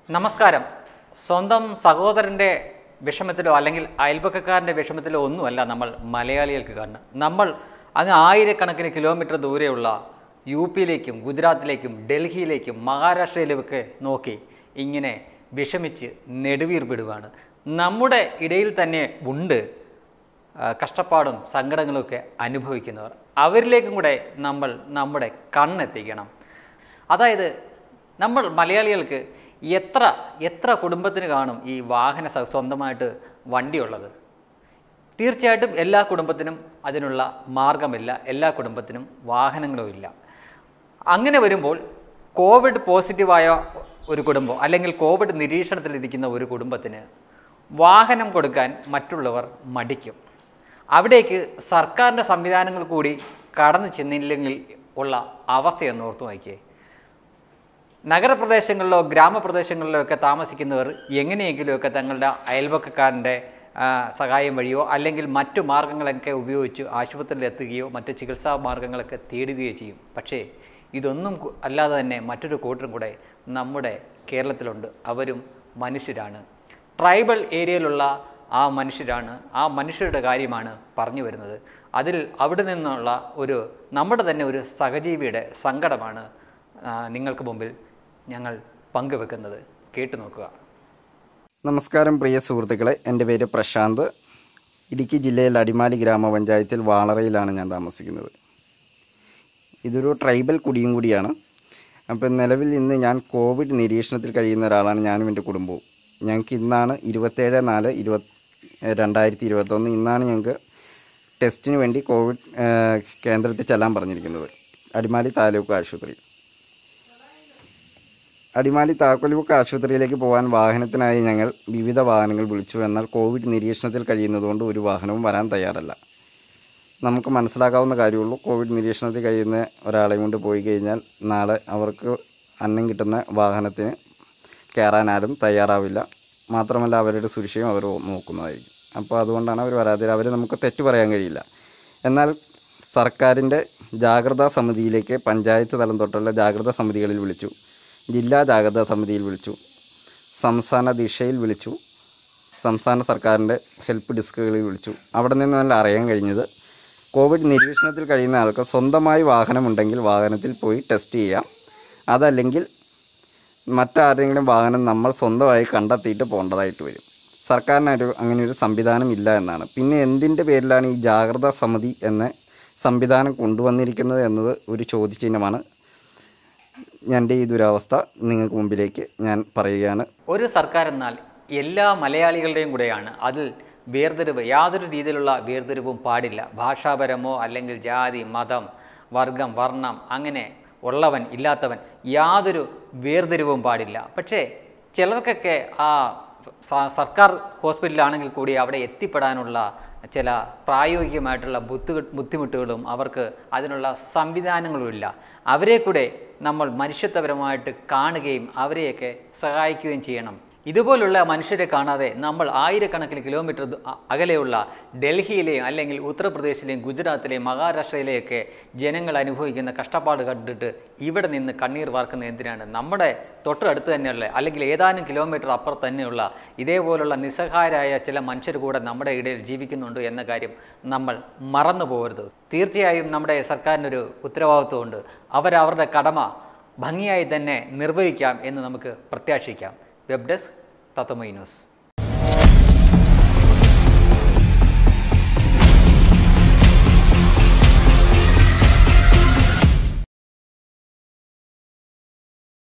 നമസ്കാരം സ്വന്തം സഹോദരൻ്റെ വിഷമത്തിലോ അല്ലെങ്കിൽ അയൽപക്കക്കാരൻ്റെ വിഷമത്തിലോ ഒന്നുമല്ല നമ്മൾ മലയാളികൾക്ക് കാണുന്നത് നമ്മൾ അങ്ങ് ആയിരക്കണക്കിന് കിലോമീറ്റർ ദൂരെയുള്ള യു പിയിലേക്കും ഗുജറാത്തിലേക്കും ഡൽഹിയിലേക്കും മഹാരാഷ്ട്രയിലുമൊക്കെ നോക്കി ഇങ്ങനെ വിഷമിച്ച് നെടുവീർപ്പിടുകയാണ് നമ്മുടെ ഇടയിൽ തന്നെ ഉണ്ട് ആ, കഷ്ടപ്പാടും സങ്കടങ്ങളുമൊക്കെ അനുഭവിക്കുന്നവർ അവരിലേക്കും കൂടെ നമ്മൾ നമ്മുടെ കണ്ണെത്തിക്കണം അതായത് നമ്മൾ മലയാളികൾക്ക് എത്ര എത്ര കുടുംബത്തിന് കാണും ഈ വാഹന സ- സ്വന്തമായിട്ട് വണ്ടിയുള്ളത് തീർച്ചയായിട്ടും എല്ലാ കുടുംബത്തിനും അതിനുള്ള മാർഗമില്ല എല്ലാ കുടുംബത്തിനും വാഹനങ്ങളും ഇല്ല അങ്ങനെ വരുമ്പോൾ കോവിഡ് പോസിറ്റീവായ ഒരു കുടുംബം അല്ലെങ്കിൽ കോവിഡ് നിരീക്ഷണത്തിലിരിക്കുന്ന ഒരു കുടുംബത്തിന് വാഹനം കൊടുക്കാൻ മറ്റുള്ളവർ മടിക്കും അവിടേക്ക് സർക്കാരിൻ്റെ സംവിധാനങ്ങൾ കൂടി കടന്നു ചെന്നില്ലെങ്കിൽ ഉള്ള അവസ്ഥയൊന്ന് ഓർത്തു നോക്കിയേ നഗരപ്രദേശങ്ങളിലോ ഗ്രാമപ്രദേശങ്ങളിലോ ഒക്കെ താമസിക്കുന്നവർ എങ്ങനെയെങ്കിലുമൊക്കെ തങ്ങളുടെ അയൽവക്കക്കാരൻ്റെ ആ, സഹായം വഴിയോ അല്ലെങ്കിൽ മറ്റു മാർഗങ്ങളൊക്കെ ഉപയോഗിച്ച് ആശുപത്രിയിൽ എത്തുകയോ മറ്റ് ചികിത്സാ മാർഗങ്ങളൊക്കെ തേടുകയോ ചെയ്യും പക്ഷേ ഇതൊന്നും കു- അല്ലാതെ തന്നെ മറ്റൊരു കൂട്ടരും കൂടെ നമ്മുടെ കേരളത്തിലുണ്ട് അവരും മനുഷ്യരാണ് ട്രൈബൽ ഏരിയയിലുള്ള ആ മനുഷ്യരാണ് ആ മനുഷ്യരുടെ കാര്യമാണ് പറഞ്ഞു വരുന്നത് അതിൽ അവിടെ നിന്നുള്ള ഒരു നമ്മുടെ തന്നെ ഒരു സഹജീവിയുടെ സങ്കടമാണ് ആ, നിങ്ങൾക്ക് മുമ്പിൽ ഞങ്ങൾ പങ്കുവെക്കുന്നത് കേട്ടു നോക്കുക നമസ്കാരം പ്രിയ സുഹൃത്തുക്കളെ എൻ്റെ പേര് പ്രശാന്ത് ഇടുക്കി ജില്ലയിൽ അടിമാലി ഗ്രാമപഞ്ചായത്തിൽ വാളറയിലാണ് ഞാൻ താമസിക്കുന്നത് ഇതൊരു ട്രൈബൽ കുടിയും കൂടിയാണ് അപ്പം നിലവിൽ ഇന്ന് ഞാൻ കോവിഡ് നിരീക്ഷണത്തിൽ കഴിയുന്ന ഒരാളാണ് ഞാനും എൻ്റെ കുടുംബവും ഞങ്ങൾക്ക് ഇന്നാണ് ഇരുപത്തേഴ് നാല് ഇരുപത് രണ്ടായിരത്തി ഇരുപത്തൊന്ന് ഇന്നാണ് ഞങ്ങൾക്ക് ടെസ്റ്റിന് വേണ്ടി കോവിഡ് ഏഹ്, കേന്ദ്രത്തിൽ ചെല്ലാൻ പറഞ്ഞിരിക്കുന്നത് അടിമാലി താലൂക്ക് ആശുപത്രി അടിമാലി താക്കോൽബുക്ക് ആശുപത്രിയിലേക്ക് പോകാൻ വാഹനത്തിനായി ഞങ്ങൾ വിവിധ വാഹനങ്ങൾ വിളിച്ചു എന്നാൽ കോവിഡ് നിരീക്ഷണത്തിൽ കഴിയുന്നതുകൊണ്ട് ഒരു വാഹനവും വരാൻ തയ്യാറല്ല നമുക്ക് മനസ്സിലാക്കാവുന്ന കാര്യമുള്ളൂ കോവിഡ് നിരീക്ഷണത്തിൽ കഴിയുന്ന ഒരാളെയും കൊണ്ട് പോയി കഴിഞ്ഞാൽ നാളെ അവർക്ക് അന്നം കിട്ടുന്ന വാഹനത്തിന് കയറാൻ ആരും തയ്യാറാവില്ല മാത്രമല്ല അവരുടെ സുരക്ഷയും അവർ നോക്കുന്നതായിരിക്കും അപ്പോൾ അതുകൊണ്ടാണ് അവർ വരാതെ അവർ നമുക്ക് തെറ്റു പറയാൻ കഴിയില്ല എന്നാൽ സർക്കാരിൻ്റെ ജാഗ്രതാ സമിതിയിലേക്ക് പഞ്ചായത്ത് തലം തൊട്ടുള്ള ജാഗ്രതാ സമിതികളിൽ വിളിച്ചു ജില്ലാ ജാഗ്രതാ സമിതിയിൽ വിളിച്ചു സംസ്ഥാന ദിശയിൽ വിളിച്ചു സംസ്ഥാന സർക്കാരിൻ്റെ ഹെൽപ്പ് ഡെസ്കുകളിൽ വിളിച്ചു അവിടെ നിന്ന് നല്ല അറിയാൻ കഴിഞ്ഞത് കോവിഡ് നിരീക്ഷണത്തിൽ കഴിയുന്ന ആൾക്ക് സ്വന്തമായി വാഹനമുണ്ടെങ്കിൽ വാഹനത്തിൽ പോയി ടെസ്റ്റ് ചെയ്യാം അതല്ലെങ്കിൽ മറ്റാരെങ്കിലും വാഹനം നമ്മൾ സ്വന്തമായി കണ്ടെത്തിയിട്ട് പോകേണ്ടതായിട്ട് വരും സർക്കാരിന് ഒരു അങ്ങനെ ഒരു സംവിധാനം ഇല്ല എന്നാണ് പിന്നെ എന്തിൻ്റെ പേരിലാണ് ഈ ജാഗ്രതാ സമിതി എന്ന സംവിധാനം കൊണ്ടുവന്നിരിക്കുന്നത് എന്നത് ഒരു ചോദ്യചിഹ്നമാണ് എൻ്റെ ഈ ദുരവസ്ഥ നിങ്ങൾക്ക് മുമ്പിലേക്ക് ഞാൻ പറയുകയാണ് ഒരു സർക്കാർ എന്നാൽ എല്ലാ മലയാളികളുടെയും കൂടെയാണ് അതിൽ വേർതിരിവ് യാതൊരു രീതിയിലുള്ള വേർതിരിവും പാടില്ല ഭാഷാപരമോ അല്ലെങ്കിൽ ജാതി മതം വർഗം വർണ്ണം അങ്ങനെ ഉള്ളവൻ ഇല്ലാത്തവൻ യാതൊരു വേർതിരിവും പാടില്ല പക്ഷേ ചിലർക്കൊക്കെ ആ സ- സർക്കാർ ഹോസ്പിറ്റലാണെങ്കിൽ കൂടി അവിടെ എത്തിപ്പെടാനുള്ള ചില പ്രായോഗികമായിട്ടുള്ള ബുദ്ധി ബുദ്ധിമുട്ടുകളും അവർക്ക് അതിനുള്ള സംവിധാനങ്ങളും ഇല്ല അവരെ കൂടെ നമ്മൾ മനുഷ്യത്വപരമായിട്ട് കാണുകയും അവരെയൊക്കെ സഹായിക്കുകയും ചെയ്യണം ഇതുപോലുള്ള മനുഷ്യരെ കാണാതെ നമ്മൾ ആയിരക്കണക്കിന് കിലോമീറ്റർ ദൂ- അ- അകലെയുള്ള ഡൽഹിയിലെയും അല്ലെങ്കിൽ ഉത്തർപ്രദേശിലെയും ഗുജറാത്തിലെയും മഹാരാഷ്ട്രയിലെയൊക്കെ ജനങ്ങൾ അനുഭവിക്കുന്ന കഷ്ടപ്പാട് കണ്ടിട്ട് ഇവിടെ നിന്ന് കണ്ണീർ വാർക്കുന്ന എന്തിനാണ് നമ്മുടെ തൊട്ടടുത്ത് തന്നെയുള്ള അല്ലെങ്കിൽ ഏതാനും കിലോമീറ്റർ അപ്പുറത്ത് തന്നെയുള്ള ഇതേപോലുള്ള നിസ്സഹായരായ ചില മനുഷ്യർ കൂടെ നമ്മുടെ ഇടയിൽ ജീവിക്കുന്നുണ്ട് എന്ന കാര്യം നമ്മൾ മറന്നു പോകരുത് തീർച്ചയായും നമ്മുടെ സർക്കാരിനൊരു ഉത്തരവാദിത്വമുണ്ട് അവരവരുടെ കടമ ഭംഗിയായി തന്നെ നിർവഹിക്കാം എന്ന് നമുക്ക് പ്രത്യാശിക്കാം വെബ് ഡെസ്ക് തത്വമൈ ന്യൂസ്